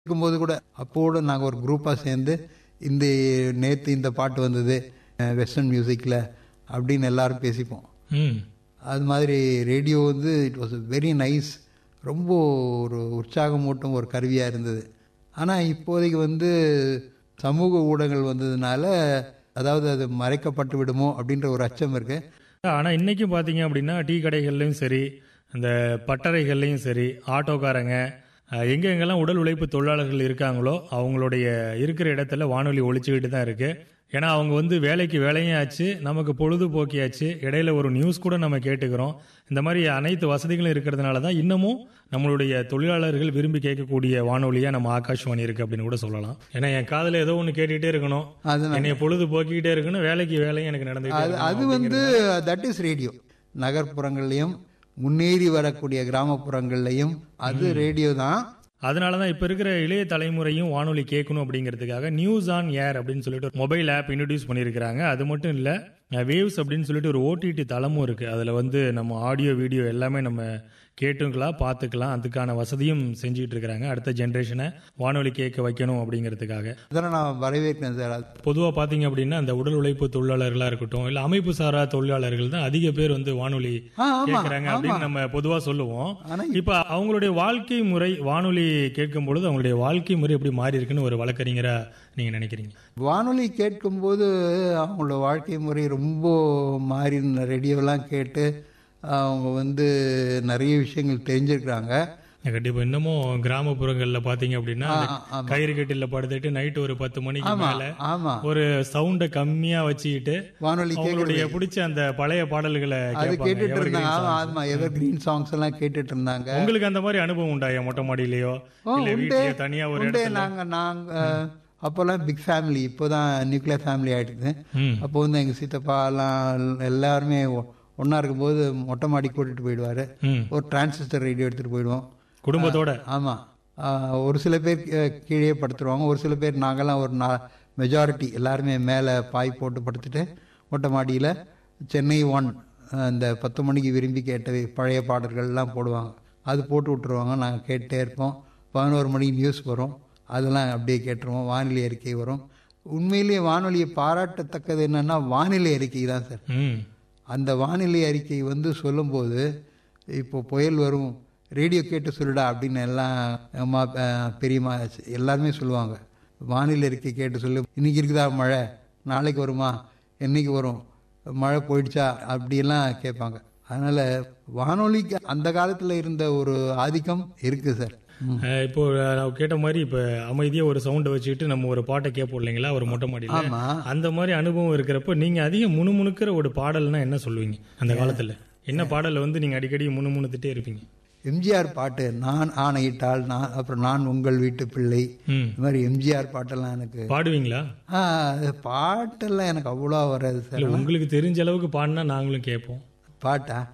இருக்கும்போது கூட அப்போட நாங்கள் ஒரு குரூப்பாக சேர்ந்து இந்த நேற்று இந்த பாட்டு வந்தது வெஸ்டர்ன் மியூசிக்கில் அப்படின்னு எல்லாரும் பேசிப்போம் ம் அது மாதிரி ரேடியோ வந்து இட் வாஸ் வெரி நைஸ் ரொம்ப ஒரு உற்சாகமூட்டும் ஒரு கருவியாக இருந்தது ஆனால் இப்போதைக்கு வந்து சமூக ஊடகங்கள் வந்ததுனால அதாவது அது மறைக்கப்பட்டு விடுமோ அப்படின்ற ஒரு அச்சம் இருக்கு ஆனால் இன்றைக்கும் பார்த்தீங்க அப்படின்னா டீ கடைகள்லையும் சரி அந்த பட்டறைகள்லையும் சரி ஆட்டோக்காரங்க அஹ், எங்க எங்கெல்லாம் உடல் உழைப்பு தொழிலாளர்கள் இருக்காங்களோ அவங்களுடைய இருக்கிற இடத்துல வானொலி ஒழிச்சுக்கிட்டு தான் இருக்கு ஏன்னா அவங்க வந்து வேலைக்கு வேலையும் ஆச்சு நமக்கு பொழுதுபோக்கியாச்சு இடையில ஒரு நியூஸ் கூட நம்ம கேட்டுக்கிறோம் இந்த மாதிரி அனைத்து வசதிகளும் இருக்கிறதுனால தான் இன்னமும் நம்மளுடைய தொழிலாளர்கள் விரும்பி கேட்கக்கூடிய வானொலியா நம்ம ஆகாஷ்வாணி இருக்கு அப்படின்னு கூட சொல்லலாம் ஏன்னா என் காதுல ஏதோ ஒன்று கேட்டுக்கிட்டே இருக்கணும் அது என்னைய பொழுது போக்கிக்கிட்டே இருக்கணும் வேலைக்கு வேலையும் எனக்கு நடந்துகிட்டே அது அது வந்து தட் இஸ் ரேடியோ நகர்ப்புறங்கள்லையும் முன்னேறி வரக்கூடிய கிராமப்புறங்கள்லையும் அது ரேடியோ தான் அதனால தான் இப்போ இருக்கிற இளைய தலைமுறையும் வானொலி கேட்கணும் அப்படிங்கிறதுக்காக நியூஸ் ஆன் ஏர் அப்படின்னு சொல்லிட்டு ஒரு மொபைல் ஆப் இன்ட்ரடியூஸ் பண்ணியிருக்கிறாங்க அது மட்டும் இல்லை வேவ்ஸ் அப்படின்னு சொல்லிட்டு ஒரு ஓடிடி தளமும் இருக்குது அதில் வந்து நம்ம ஆடியோ வீடியோ எல்லாமே நம்ம கேட்டுக்கலாம் பார்த்துக்கலாம் அதுக்கான வசதியும் செஞ்சுட்டு இருக்கிறாங்க அடுத்த ஜென்ரேஷனை வானொலி கேட்க வைக்கணும் அப்படிங்கிறதுக்காக அதெல்லாம் நான் வரவேற்கிறேன் சார் அது பொதுவாக பார்த்தீங்க அப்படின்னா அந்த உடல் உழைப்பு தொழிலாளர்களாக இருக்கட்டும் இல்லை அமைப்பு சாரா தொழிலாளர்கள் தான் அதிக பேர் வந்து வானொலி ஆ, ஆமா, கேட்குறாங்க அப்படின்னு நம்ம பொதுவாக சொல்லுவோம் ஆனா இப்ப அவங்களுடைய வாழ்க்கை முறை வானொலி கேட்கும் பொழுது அவங்களுடைய வாழ்க்கை முறை எப்படி மாறி இருக்குன்னு ஒரு வழக்கறிஞரா நீங்க நினைக்கிறீங்க வானொலி கேட்கும்போது அவங்களோட வாழ்க்கை முறை ரொம்ப மாறி ரேடியோலாம் கேட்டு அவங்க வந்து நிறைய விஷயங்கள் தெரிஞ்சிருக்கிறாங்க கண்டிப்பா இன்னமும் கிராமப்புறங்கள்ல பாத்தீங்க அப்படின்னா அந்த ஆ, ஆமா. கயிறு கட்டில படுத்துட்டு நைட்டு ஒரு பத்து மணிக்கு மேல ஆமா ஒரு சவுண்ட கம்மியா வச்சுக்கிட்டு வானொலி அவங்களுடைய பிடிச்ச அந்த பழைய பாடல்களை அது கேட்பாங்க கேட்டுட்டு evergreen இருந்தாங்க ஆமா, songs. ஆமா எவர் கிரீன் சாங்ஸ் எல்லாம் கேட்டுட்டு இருந்தாங்க உங்களுக்கு அந்த மாதிரி அனுபவம் உண்டாயா மொட்டை மாடியிலயோ ஓ, இல்ல உண்டு. வீட்லயோ தனியா ஒரு உண்டு இடத்துல நாங்க நாங்க அப்போல்லாம் பிக் ஃபேமிலி இப்போதான் நியூக்ளியர் ஃபேமிலி ஆயிடுது ம். அப்போ வந்து எங்க சித்தப்பா எல்லாம் எல்லாருமே ஒ- ஒண்ணா இருக்கும்போது மொட்டை மாடி கூட்டிட்டு போயிடுவாரு ம். ஒரு டிரான்சிஸ்டர் ரேடியோ எடுத்துட்டு போயிடுவோம் குடும்பத்தோட ஆமா ஆஹ், ஒரு சில பேர் கீ- கீழே படுத்துருவாங்க ஒரு சில பேர் நாங்கெல்லாம் ஒரு மெஜாரிட்டி எல்லாருமே மேலே பாய் போட்டு படுத்துட்டு மொட்டை மாடியில் சென்னை ஒன் அந்த பத்து மணிக்கு விரும்பி கேட்ட பழைய பாடல்கள்லாம் போடுவாங்க அது போட்டு விட்டுருவாங்க நாங்கள் கேட்டே இருப்போம் பதினோரு மணிக்கு நியூஸ் வரும் அதெல்லாம் அப்படியே கேட்டுருவோம் வானிலை அறிக்கை வரும் உண்மையிலேயே வானொலியை பாராட்டத்தக்கது என்னன்னா வானிலை அறிக்கை தான் சார் ம் அந்த வானிலை அறிக்கை வந்து சொல்லும்போது இப்போ புயல் வரும் ரேடியோ கேட்டு சொல்லுடா அப்படின்னு எல்லாம் அம்மா அஹ், பெரியம்மா எல்லாருமே சொல்லுவாங்க வானிலை அறிக்கை கேட்டு சொல்லு இன்னைக்கு இருக்குதா மழை நாளைக்கு வருமா என்னைக்கு வரும் மழை போயிடுச்சா அப்படியெல்லாம் கேட்பாங்க அதனால வானொலிக்கு அந்த காலத்தில் இருந்த ஒரு ஆதிக்கம் இருக்கு சார் அஹ் இப்போ நான் கேட்ட மாதிரி இப்ப அமைதியா ஒரு சவுண்டை வச்சுக்கிட்டு நம்ம ஒரு பாட்டை கேட்போம் இல்லைங்களா ஒரு மொட்டை மாடியில ஆமா அந்த மாதிரி அனுபவம் இருக்கிறப்ப நீங்க அதிக முணுமுணுக்கிற ஒரு பாடல்னா என்ன சொல்லுவீங்க அந்த காலத்துல என்ன பாடல் வந்து நீங்க அடிக்கடி முணுமுணுத்துட்டே இருப்பீங்க எம்ஜிஆர் பாட்டு நான் ஆணையிட்டால் நான் அப்புறம் நான் உங்கள் வீட்டு பிள்ளை ம் இந்த மாதிரி எம்ஜிஆர் பாட்டெல்லாம் எனக்கு பாடுவீங்களா ஆ, அது பாட்டெல்லாம் எனக்கு அவ்வளோ வராது சார் இல்ல உங்களுக்கு தெரிஞ்ச அளவுக்கு பாடினா நாங்களும் கேட்போம் பாட்டா